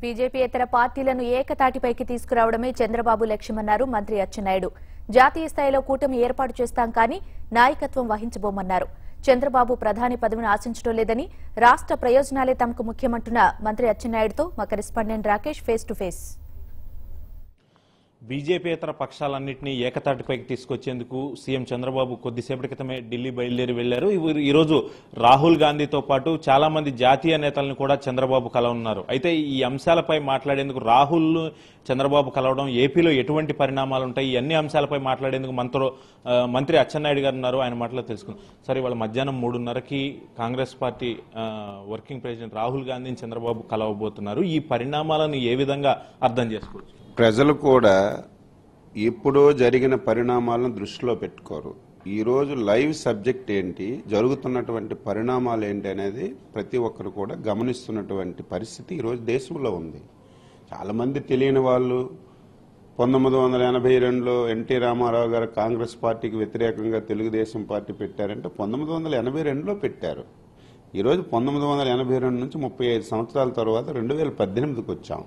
బీజేపీయేతర పార్టీలను ఏకతాటిపైకి తీసుకురావడమే చంద్రబాబు లక్ష్యమన్నారు మంత్రి అచ్చెన్నాయుడు జాతీయ స్థాయిలో కూటమి ఏర్పాటు చేస్తాం కానీ నాయకత్వం వహించబోమన్నారు చంద్రబాబు ప్రధాని పదవిని ఆశించడం లేదని రాష్ట్ర ప్రయోజనాలే తమకు ముఖ్యమంటున్న మంత్రి అచ్చెన్నాయుడుతో మా correspondent Rakesh face to face బీజేపీయేతర పక్షాలన్నింటినీ ఏకతాటిపైకి తీసుకొచ్చేందుకు సీఎం చంద్రబాబు కొద్దిసేపటి క్రితమే ఢిల్లీ బయలుదేరి వెళ్లారు ఇవి- ఈరోజు రాహుల్ గాంధీతో పాటు చాలా మంది జాతీయ నేతలను కూడా చంద్రబాబు కలవనున్నారు అయితే ఈ అంశాలపై మాట్లాడేందుకు రాహుల్ చంద్రబాబు కలవడం ఏపీలో ఎటువంటి పరిణామాలు ఉంటాయి ఈ అన్ని అంశాలపై మాట్లాడేందుకు మనతో ఆ, మంత్రి అచ్చెన్నాయుడు గారు ఉన్నారు ఆయన మాటలో తెలుసుకుందాం సరే ఇవాళ మధ్యాహ్నం మూడున్నరకి కాంగ్రెస్ పార్టీ ఆ, వర్కింగ్ ప్రెసిడెంట్ రాహుల్ గాంధీని చంద్రబాబు కలవబోతున్నారు ఈ పరిణామాలను ఏ విధంగా అర్థం చేసుకోవచ్చు ప్రజలు కూడా ఎప్పుడో జరిగిన పరిణామాలను దృష్టిలో పెట్టుకోరు ఈరోజు లైవ్ సబ్జెక్ట్ ఏంటి జరుగుతున్నటువంటి పరిణామాలు ఏంటి అనేది ప్రతి ఒక్కరు కూడా గమనిస్తున్నటువంటి పరిస్థితి ఈరోజు దేశంలో ఉంది చాలామంది తెలియని వాళ్ళు పంతొమ్మిది వందల ఎనభై రెండులో ఎన్టీ రామారావు గారు కాంగ్రెస్ పార్టీకి వ్యతిరేకంగా తెలుగుదేశం పార్టీ పెట్టారంటే పంతొమ్మిది వందల ఎనభై రెండులో పెట్టారు ఈరోజు పంతొమ్మిది వందల ఎనభై రెండు నుంచి ముప్పై ఐదు సంవత్సరాల తర్వాత రెండు వేల పద్దెనిమిదికి వచ్చాం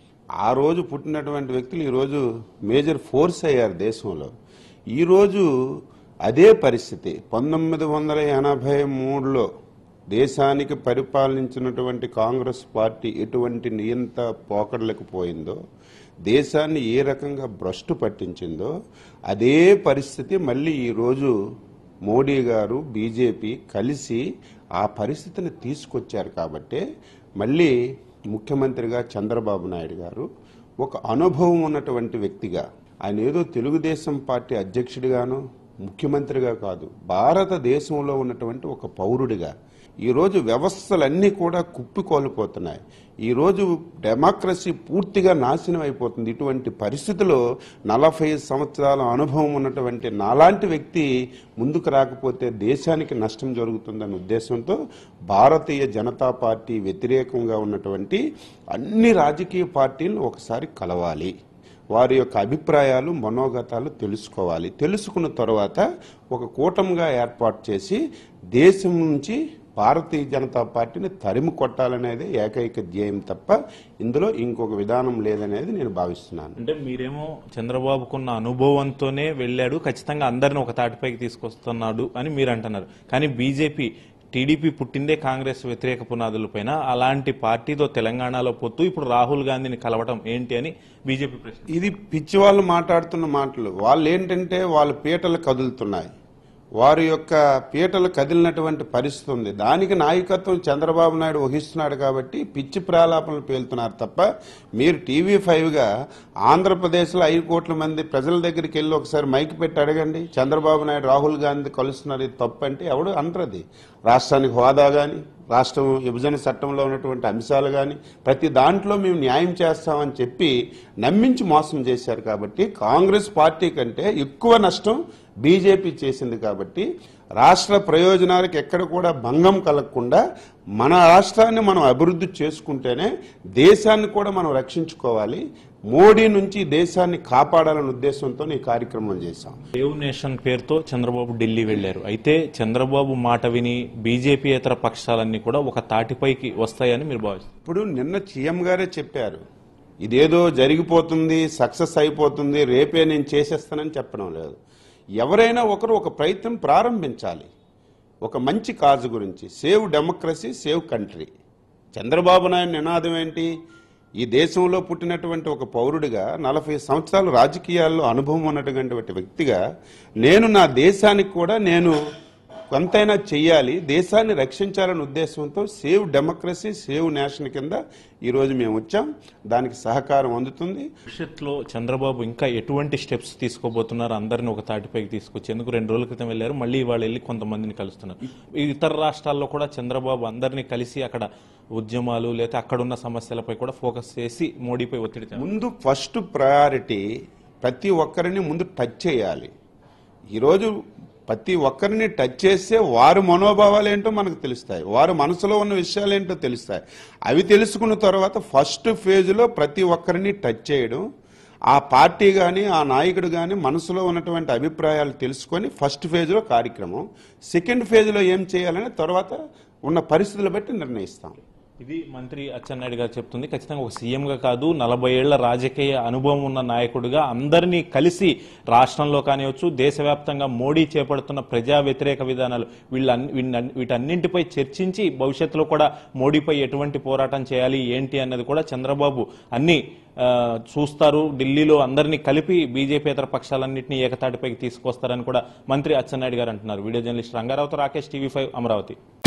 ఆ రోజు పుట్టినటువంటి వ్యక్తులు ఈరోజు మేజర్ ఫోర్స్ అయ్యారు దేశంలో ఈరోజు అదే పరిస్థితి పంతొమ్మిది వందల ఎనభై మూడులో దేశానికి పరిపాలించినటువంటి కాంగ్రెస్ పార్టీ ఎటువంటి నియంత పోకడలకు పోయిందో దేశాన్ని ఏ రకంగా భ్రష్టు పట్టించిందో అదే పరిస్థితి మళ్ళీ ఈరోజు మోడీ గారు బీజేపీ కలిసి ఆ పరిస్థితిని తీసుకొచ్చారు కాబట్టే మళ్ళీ ముఖ్యమంత్రిగా చంద్రబాబు నాయుడు గారు ఒక అనుభవం ఉన్నటువంటి వ్యక్తిగా ఆయన ఏదో తెలుగుదేశం పార్టీ అధ్యక్షుడిగానో ముఖ్యమంత్రిగా కాదు భారతదేశంలో ఉన్నటువంటి ఒక పౌరుడిగా ఈరోజు వ్యవస్థలన్నీ కూడా కుప్పికోల్పోతున్నాయి ఈరోజు డెమోక్రసీ పూర్తిగా నాశనం అయిపోతుంది ఇటువంటి పరిస్థితిలో నలభై సంవత్సరాల అనుభవం ఉన్నటువంటి నాలాంటి వ్యక్తి ముందుకు రాకపోతే దేశానికి నష్టం జరుగుతుందన్న ఉద్దేశంతో భారతీయ జనతా పార్టీ వ్యతిరేకంగా ఉన్నటువంటి అన్ని రాజకీయ పార్టీలను ఒకసారి కలవాలి వారి యొక్క అభిప్రాయాలు మనోగతాలు తెలుసుకోవాలి తెలుసుకున్న తర్వాత ఒక కూటమిగా ఏర్పాటు చేసి దేశం నుంచి భారతీయ జనతా పార్టీని తరిమి కొట్టాలనేది ఏకైక ధ్యేయం తప్ప ఇందులో ఇంకొక విధానం లేదనేది నేను భావిస్తున్నాను అంటే మీరేమో చంద్రబాబుకున్న అనుభవంతోనే వెళ్ళాడు ఖచ్చితంగా అందరిని ఒక తాటిపైకి తీసుకొస్తున్నాడు అని మీరు అంటున్నారు కానీ బీజేపీ టీడీపీ పుట్టిందే కాంగ్రెస్ వ్యతిరేక పునాదులపైన అలాంటి పార్టీతో తెలంగాణలో పొత్తు ఇప్పుడు రాహుల్ గాంధీని కలవటం ఏంటి అని బీజేపీ ప్రశ్న ఇది పిచ్చి వాళ్ళు మాట్లాడుతున్న మాటలు వాళ్ళు ఏంటంటే వాళ్ళ పీటలు కదులుతున్నాయి వారి యొక్క పీటలు కదిలినటువంటి పరిస్థితి ఉంది దానికి నాయకత్వం చంద్రబాబు నాయుడు వహిస్తున్నాడు కాబట్టి పిచ్చి ప్రాలాపనలు పేలుతున్నారు తప్ప మీరు టీవీ ఫైవ్గా ఆంధ్రప్రదేశ్లో ఐదు కోట్ల మంది ప్రజల దగ్గరికి వెళ్ళి ఒకసారి మైక్ పెట్టి అడగండి చంద్రబాబు నాయుడు రాహుల్ గాంధీ కలుస్తున్నారు ఇది తప్పు అంటే ఎవడు అంటది రాష్ట్రానికి హోదా కానీ రాష్ట్రం విభజన చట్టంలో ఉన్నటువంటి అంశాలు కానీ ప్రతి దాంట్లో మేము న్యాయం చేస్తామని చెప్పి నమ్మించి మోసం చేశారు కాబట్టి కాంగ్రెస్ పార్టీ కంటే ఎక్కువ నష్టం బీజేపీ చేసింది కాబట్టి రాష్ట్ర ప్రయోజనాలకు ఎక్కడ కూడా భంగం కలగకుండా మన రాష్ట్రాన్ని మనం అభివృద్ధి చేసుకుంటేనే దేశాన్ని కూడా మనం రక్షించుకోవాలి మోడీ నుంచి దేశాన్ని కాపాడాలనే ఉద్దేశంతో ఈ కార్యక్రమం చేశాం సేవ్ నేషన్ పేరుతో చంద్రబాబు ఢిల్లీ వెళ్లారు అయితే చంద్రబాబు మాట విని బీజేపీయేతర పక్షాలన్నీ కూడా ఒక తాటిపైకి వస్తాయని మీరు భావిస్తారు ఇప్పుడు నిన్న సీఎం గారే చెప్పారు ఇదేదో జరిగిపోతుంది సక్సెస్ అయిపోతుంది రేపే నేను చేసేస్తానని చెప్పడం లేదు ఎవరైనా ఒకరు ఒక ప్రయత్నం ప్రారంభించాలి ఒక మంచి కాజు గురించి save democracy save country Chandrababu Naidu నినాదం ఏంటి ఈ దేశంలో పుట్టినటువంటి ఒక పౌరుడిగా నలభై సంవత్సరాలు రాజకీయాల్లో అనుభవం ఉన్నటువంటి వ్యక్తిగా నేను నా దేశానికి కూడా నేను కొంతైనా చెయ్యాలి దేశాన్ని రక్షించాలనే ఉద్దేశంతో సేవ్ డెమోక్రసీ సేవ్ నేషన్ కింద ఈరోజు మేము వచ్చాం దానికి సహకారం అందుతుంది భవిష్యత్తులో చంద్రబాబు ఇంకా ఎటువంటి స్టెప్స్ తీసుకోబోతున్నారు అందరిని ఒక తాటిపైకి తీసుకొచ్చేందుకు రెండు రోజుల క్రితం వెళ్ళారు మళ్ళీ ఇవాళ వెళ్ళి కొంతమందిని కలుస్తున్నారు ఈ ఇతర రాష్ట్రాల్లో కూడా చంద్రబాబు అందరినీ కలిసి అక్కడ ఉద్యమాలు లేదా అక్కడున్న సమస్యలపై కూడా ఫోకస్ చేసి మోడీపై ఒత్తిడి తేవాలి. ముందు ఫస్ట్ ప్రయారిటీ ప్రతి ఒక్కరిని ముందు టచ్ చేయాలి ఈరోజు ప్రతి ఒక్కరిని టచ్ చేస్తే వారి మనోభావాలు ఏంటో మనకు తెలుస్తాయి వారి మనసులో ఉన్న విషయాలు ఏంటో తెలుస్తాయి అవి తెలుసుకున్న తర్వాత ఫస్ట్ ఫేజ్లో ప్రతి ఒక్కరిని టచ్ చేయడం ఆ పార్టీ కానీ ఆ నాయకుడు కానీ మనసులో ఉన్నటువంటి అభిప్రాయాలు తెలుసుకొని ఫస్ట్ ఫేజ్లో కార్యక్రమం సెకండ్ ఫేజ్లో ఏం చేయాలని తర్వాత ఉన్న పరిస్థితులు బట్టి నిర్ణయిస్తాం ఇది మంత్రి అచ్చెన్నాయుడు గారు చెప్తుంది ఖచ్చితంగా ఒక సీఎంగా కాదు నలభై ఏళ్ల రాజకీయ అనుభవం ఉన్న నాయకుడిగా అందరినీ కలిసి రాష్ట్రంలో కానివచ్చు దేశవ్యాప్తంగా మోడీ చేపడుతున్న ప్రజా వ్యతిరేక విధానాలు వీళ్ళ వీటన్నింటిపై చర్చించి భవిష్యత్తులో కూడా మోడీపై ఎటువంటి పోరాటం చేయాలి ఏంటి అన్నది కూడా చంద్రబాబు అన్ని ఆ, చూస్తారు ఢిల్లీలో అందరినీ కలిపి బీజేపీతర పక్షాలన్నింటినీ ఏకతాటిపైకి తీసుకొస్తారని కూడా మంత్రి అచ్చెన్నాయుడు గారు అంటున్నారు వీడియో జర్నలిస్ట్ రంగారావుతో రాకేష్ టీవీ ఫైవ్ అమరావతి